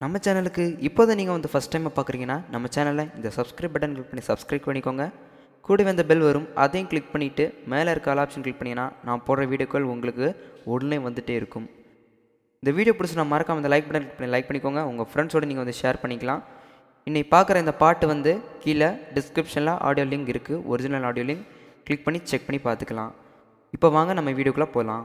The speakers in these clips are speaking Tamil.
நம்ம சேனலுக்கு இப்போ தான் நீங்கள் வந்து ஃபஸ்ட் டைமாக பார்க்குறீங்கன்னா நம்ம சேனலை இந்த சப்ஸ்கிரைப் பட்டன் கிளிக் பண்ணி சப்ஸ்கிரைப் பண்ணிக்கோங்க கூடவே அந்த பெல் வரும் அதையும் கிளிக் பண்ணிவிட்டு மேலே இருக்க ஆல் ஆப்ஷன் கிளிக் பண்ணிங்கன்னா நான் போடுற வீடியோக்கள் உங்களுக்கு உடனே வந்துகிட்டே இருக்கும் இந்த வீடியோ பிடிச்சி நான் மறக்காம இந்த லைக் பட்டன் கிளிக் பண்ணி லைக் பண்ணிக்கோங்க உங்கள் ஃப்ரெண்ட்ஸோடு நீங்கள் வந்து ஷேர் பண்ணிக்கலாம் இன்னைக்கு பார்க்குற இந்த பாட்டு வந்து கீழே டிஸ்கிரிப்ஷனில் ஆடியோ லிங்க் இருக்குது ஒரிஜினல் ஆடியோ லிங்க் கிளிக் பண்ணி செக் பண்ணி பார்த்துக்கலாம் இப்போ வாங்க நம்ம வீடியோக்குள்ளே போகலாம்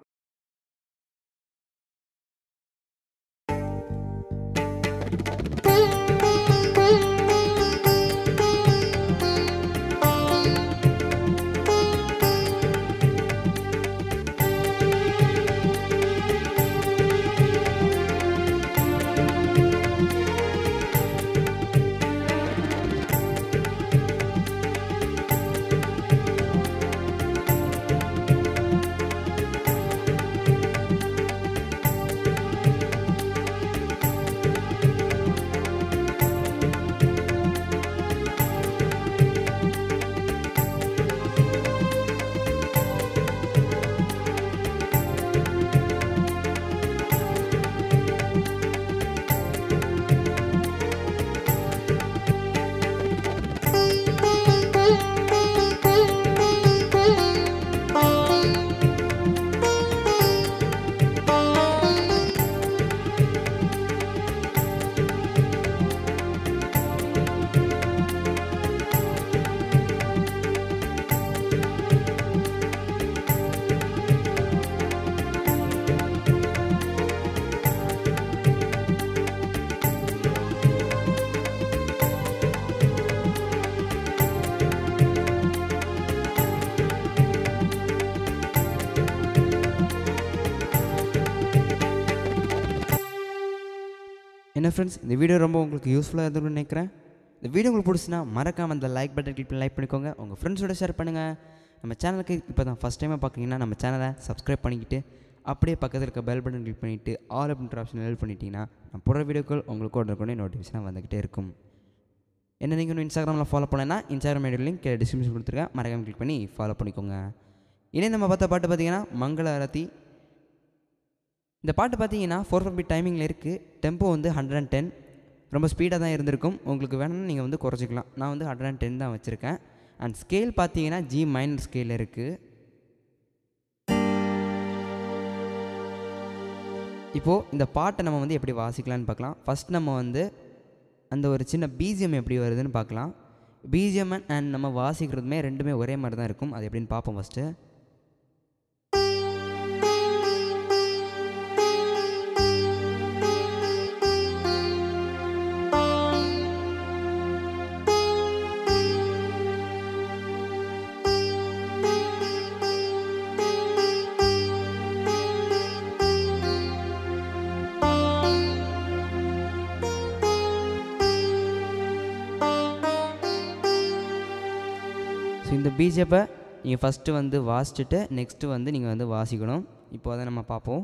என்ன ஃப்ரெண்ட்ஸ் இந்த வீடியோ ரொம்ப உங்களுக்கு யூஸ்ஃபுல்லாக இருக்கும்னு நினைக்கிறேன் இந்த வீடியோ உங்களுக்கு பிடிச்சினா மறக்காமல் அந்த லைக் பட்டன் கிளிக் பண்ணி லைக் பண்ணிக்கோங்க உங்கள் ஃப்ரெண்ட்ஸோட ஷேர் பண்ணுங்கள் நம்ம சேனலுக்கு இப்போ தான் ஃபஸ்ட் டைமாக பார்க்குறீங்கன்னா நம்ம சேனலை சப்ஸ்கிரைப் பண்ணிக்கிட்டு அப்படியே பக்கத்தில் இருக்க பெல் பட்டன் கிளிக் பண்ணிவிட்டு ஆல் அப்படின்ற ஆப்ஷன் ஹெல்ப் பண்ணிட்டீங்கன்னா நான் போடுற வீடியோக்கள் உங்களுக்கு உடனே நோட்டிஃபிகேஷனாக வந்துக்கிட்டே இருக்கும் என்ன நீங்கள் இன்னும் இன்ஸ்டாகிராமில் ஃபாலோ பண்ணலைன்னா இன்ஸ்டாகிராம் ஐடி லிங்க் கீழே டிஸ்கிரிப்ஷன் கொடுத்துருக்கேன் மறக்காம கிளிக் பண்ணி ஃபாலோ பண்ணிக்கோங்க இனி நம்ம பார்த்த பாட்டு பார்த்தீங்கன்னா மங்கள அரதி இந்த பாட்டு பார்த்தீங்கன்னா ஃபோர் ஃபோர் பீட் டைமிங்கில் இருக்குது டெம்போ வந்து ஹண்ட்ரட் அண்ட் டென் ரொம்ப ஸ்பீடாக தான் இருந்திருக்கும் உங்களுக்கு வேணும்னா நீங்கள் வந்து குறைச்சிக்கலாம் நான் வந்து ஹண்ட்ரட் அண்ட் டென் தான் வச்சுருக்கேன் அண்ட் ஸ்கேல் பார்த்தீங்கன்னா ஜி மைனர் ஸ்கேல் இருக்குது இப்போது இந்த பாட்டை நம்ம வந்து எப்படி வாசிக்கலாம்னு பார்க்கலாம் ஃபஸ்ட் நம்ம வந்து அந்த ஒரு சின்ன பிஜிஎம் எப்படி வருதுன்னு பார்க்கலாம் பிஜிஎம் அண்ட் நம்ம வாசிக்கிறதுமே ரெண்டுமே ஒரே மாதிரி தான் இருக்கும் அது எப்படின்னு பார்ப்போம் ஃபஸ்ட்டு ஸோ இந்த பிஜேப்பை நீங்கள் ஃபஸ்ட்டு வந்து வாசிச்சுட்டு நெக்ஸ்ட்டு வந்து நீங்கள் வந்து வாசிக்கணும் இப்போ அதை நம்ம பார்ப்போம்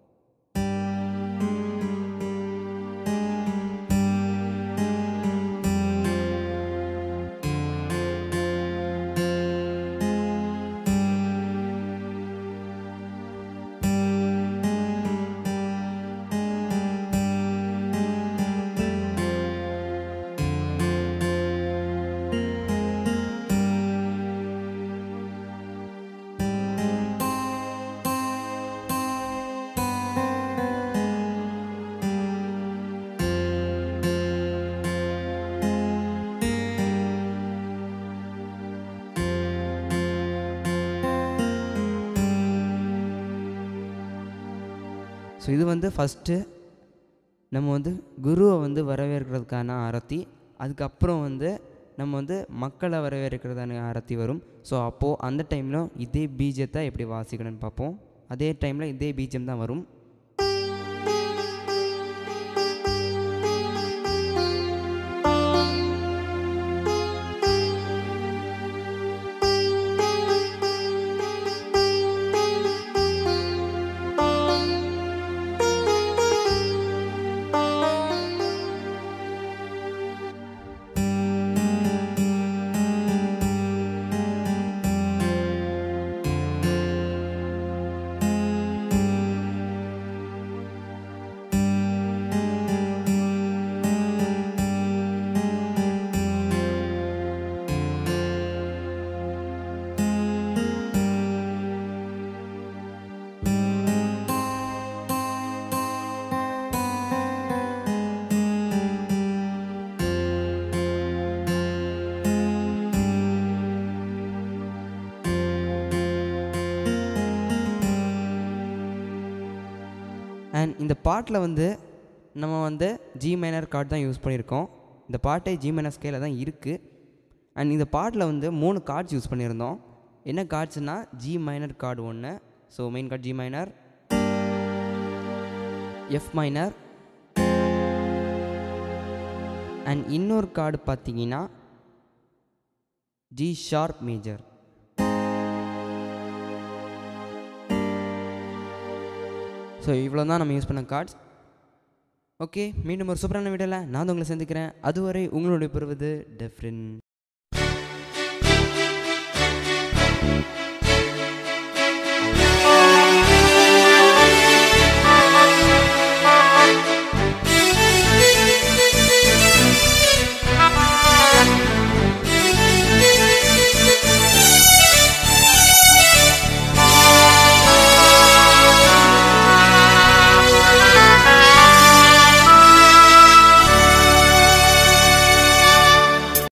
ஸோ இது வந்து ஃபஸ்ட்டு நம்ம வந்து குருவை வந்து வரவேற்கிறதுக்கான ஆரத்தி அதுக்கப்புறம் வந்து நம்ம வந்து மக்களை வரவேற்கிறதான ஆரத்தி வரும் ஸோ அப்போது அந்த டைமில் இதே பீஜத்தை எப்படி வாசிக்கணும்னு பார்ப்போம் அதே டைமில் இதே பீஜம் தான் வரும் அண்ட் இந்த பாட்டில் வந்து நம்ம வந்து ஜி மைனர் கார்டு தான் யூஸ் பண்ணியிருக்கோம் இந்த பாட்டே ஜி மைனர் ஸ்கேலில் தான் இருக்குது அண்ட் இந்த பாட்டில் வந்து மூணு கார்ட்ஸ் யூஸ் பண்ணியிருந்தோம் என்ன கார்ட்ஸ்னால் ஜி மைனர் கார்டு ஒன்று so main chord G minor F minor and இன்னொரு கார்டு பார்த்தீங்கன்னா ஜி ஷார்ப் மேஜர் ஸோ இவ்வளோ தான் நம்ம யூஸ் பண்ண கார்ட்ஸ் ஓகே மீண்டும் ஒரு சூப்பரான வீடியோவில் நான் வந்து உங்களை சந்திக்கிறேன் அதுவரை உங்களுடைய பெறுவது டெஃப்ரின்